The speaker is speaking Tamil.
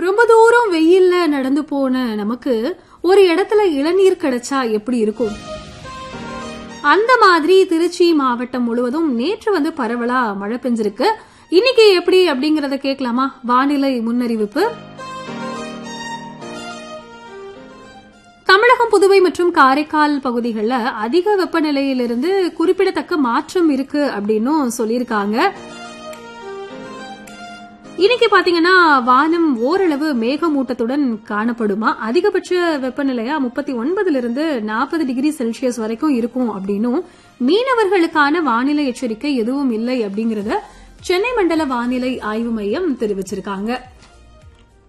ரொம்ப தூரம் வெயில்ல நடந்து போன நமக்கு ஒரு இடத்துல இளநீர் கிடைச்சா எப்படி இருக்கும் அந்த மாதிரி திருச்சி மாவட்டம் முழுவதும் நேற்று வந்து பரவலா மழை பெஞ்சிருக்கு இன்னைக்கு எப்படி அப்படிங்கறத கேட்கலாமா வானிலை முன்னறிவிப்பு தமிழகம் புதுவை மற்றும் காரைக்கால் பகுதிகளில் அதிக வெப்பநிலையிலிருந்து குறிப்பிடத்தக்க மாற்றம் இருக்கு அப்படின்னும் சொல்லியிருக்காங்க இன்னைக்கு பாத்தீங்கன்னா வானம் ஓரளவு மேகமூட்டத்துடன் காணப்படுமா அதிகபட்ச வெப்பநிலையா முப்பத்தி ஒன்பதுல இருந்து நாற்பது டிகிரி செல்சியஸ் வரைக்கும் இருக்கும் அப்படின்னும் மீனவர்களுக்கான வானிலை எச்சரிக்கை எதுவும் இல்லை அப்படிங்கறத சென்னை மண்டல வானிலை ஆய்வு மையம் தெரிவிச்சிருக்காங்க